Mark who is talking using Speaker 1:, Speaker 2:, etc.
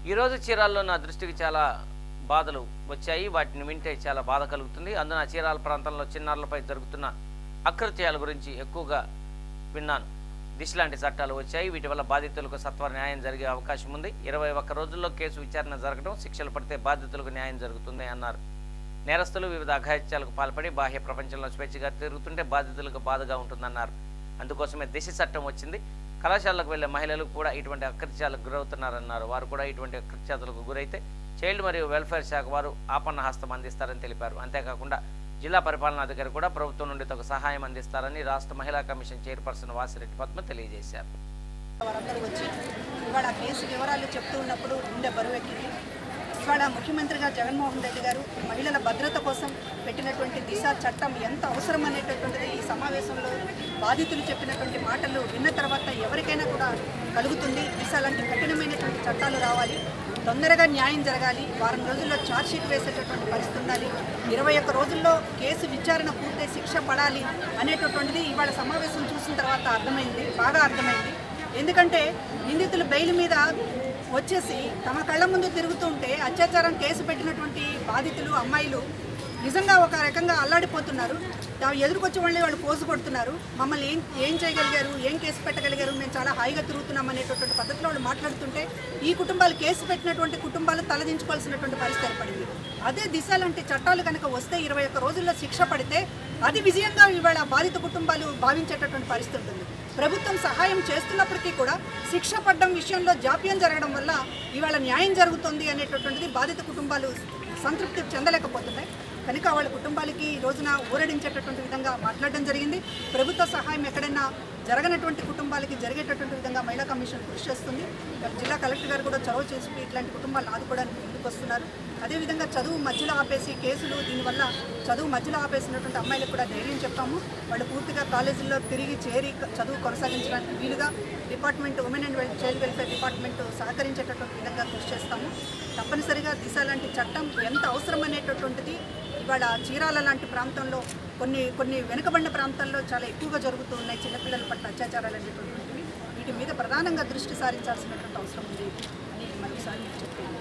Speaker 1: ఈరోజు చీరాల్లో నా దృష్టికి చాలా బాధలు వచ్చాయి వాటిని వింటే చాలా బాధ కలుగుతుంది అందున చీరాల ప్రాంతంలో చిన్నారులపై జరుగుతున్న అకృత్యాల గురించి ఎక్కువగా విన్నాను దిశ లాంటి చట్టాలు వచ్చాయి వీటి వల్ల బాధితులకు సత్వర న్యాయం జరిగే అవకాశం ఉంది ఇరవై ఒక్క రోజుల్లో కేసు విచారణ జరగడం శిక్షలు పడితే బాధితులకు న్యాయం జరుగుతుంది అన్నారు నేరస్తులు వివిధ అఘాయిత్యాలకు పాల్పడి బాహ్య ప్రపంచంలో స్వేచ్ఛగా తిరుగుతుంటే బాధితులకు బాధగా ఉంటుందన్నారు అందుకోసమే దిశ చట్టం వచ్చింది కళాశాలకు వెళ్లే మహిళలు కూడా ఇటువంటి అకృత్యాలకు గురవుతున్నారన్నారు వారు కూడా ఇటువంటి అకృత్యాలకు గురైతే చైల్డ్ మరియు వెల్ఫేర్ శాఖ వారు ఆపన్న హస్తం అందిస్తారని తెలిపారు అంతేకాకుండా జిల్లా పరిపాలనాధికారి కూడా ప్రభుత్వం నుండి తగు సహాయం అందిస్తారని రాష్ట్ర మహిళా కమిషన్ చైర్పర్సన్ వాసిరెడ్డి పద్మ తెలియజేశారు
Speaker 2: వారందరూ వచ్చి ఇవాళ ఆ కేసు వివరాలు చెప్తూ ఉన్నప్పుడు గుండె బరువెక్కింది ఇవాళ ముఖ్యమంత్రిగా జగన్మోహన్ రెడ్డి గారు మహిళల భద్రత కోసం పెట్టినటువంటి దిశ చట్టం ఎంత అవసరం అనేటటువంటిది ఈ సమావేశంలో బాధితులు చెప్పినటువంటి మాటలు విన్న తర్వాత ఎవరికైనా కూడా కలుగుతుంది దిశ లాంటి కఠినమైనటువంటి చట్టాలు రావాలి తొందరగా న్యాయం జరగాలి వారం రోజుల్లో ఛార్జ్షీట్ వేసేటటువంటి పరిస్థితి ఉండాలి ఇరవై ఒక్క రోజుల్లో కేసు విచారణ పూర్తయి శిక్ష పడాలి అనేటటువంటిది ఇవాళ సమావేశం చూసిన తర్వాత అర్థమైంది బాగా అర్థమైంది ఎందుకంటే నిందితులు బెయిల్ మీద వచ్చేసి తమ కళ్ళ ముందు తిరుగుతుంటే అత్యాచారం కేసు పెట్టినటువంటి బాధితులు అమ్మాయిలు నిజంగా ఒక రకంగా అల్లాడిపోతున్నారు తా- ఎదురుకొచ్చి వాళ్ళని వాళ్ళు పోజు కొడుతున్నారు మమ్మల్ని ఏం ఏం చేయగలిగారు ఏం కేసు పెట్టగలిగారు మేము చాలా హాయిగా తిరుగుతున్నాం అనేటటువంటి పద్ధతిలో వాళ్ళు మాట్లాడుతుంటే ఈ కుటుంబాలు కేసు పెట్టినటువంటి కుటుంబాలు తలదించుకోవాల్సినటువంటి పరిస్థితి ఏర్పడింది అదే దిశ లాంటి చట్టాలు కనుక వస్తే ఇరవై ఒక్క రోజుల్లో శిక్ష పడితే అది విజయంగా ఇవాళ బాధిత కుటుంబాలు భావించేటటువంటి పరిస్థితి ఉంటుంది ప్రభుత్వం సహాయం చేస్తున్నప్పటికీ కూడా శిక్ష పడ్డం విషయంలో జాప్యం జరగడం వల్ల ఇవాళ న్యాయం జరుగుతుంది అనేటటువంటిది బాధిత కుటుంబాలు సంతృప్తి చెందలేకపోతున్నాయి కనుక వాళ్ళ కుటుంబాలకి ఈ రోజున ఊరడించేటటువంటి విధంగా మాట్లాడడం జరిగింది ప్రభుత్వ సహాయం ఎక్కడైనా జరగనటువంటి కుటుంబాలకి జరిగేటటువంటి విధంగా మహిళా కమిషన్ కృషి చేస్తుంది జిల్లా కలెక్టర్ గారు కూడా చొరవ చేసి ఇట్లాంటి కుటుంబాలను ఆదుకోవడానికి ముందుకు వస్తున్నారు అదేవిధంగా చదువు మధ్యలో ఆపేసి కేసులు దీనివల్ల చదువు మధ్యలో ఆపేసినటువంటి అమ్మాయిలకు కూడా ధైర్యం చెప్పాము వాళ్ళు పూర్తిగా కాలేజీల్లో తిరిగి చేరి క- చదువు కొనసాగించడానికి వీలుగా department women and well child welfare department సహకరించేటటువంటి విధంగా కృషి చేస్తాము తప్పనిసరిగా దిశ లాంటి చట్టం ఎంత అవసరం అనేటటువంటిది ఇవాళ చీరాల లాంటి ప్రాంతంలో కొన్ని కొన్ని వెనుకబడిన ప్రాంతాల్లో చాలా ఎక్కువగా జరుగుతూ ఉన్నాయి చిన్నపిల్లల పట్ల అత్యాచారాలు అనేటువంటివి వీటి మీద ప్రధానంగా దృష్టి సారించాల్సినటువంటి అవసరం ఉంది అని మరోసారి మీకు చెప్తున్నాను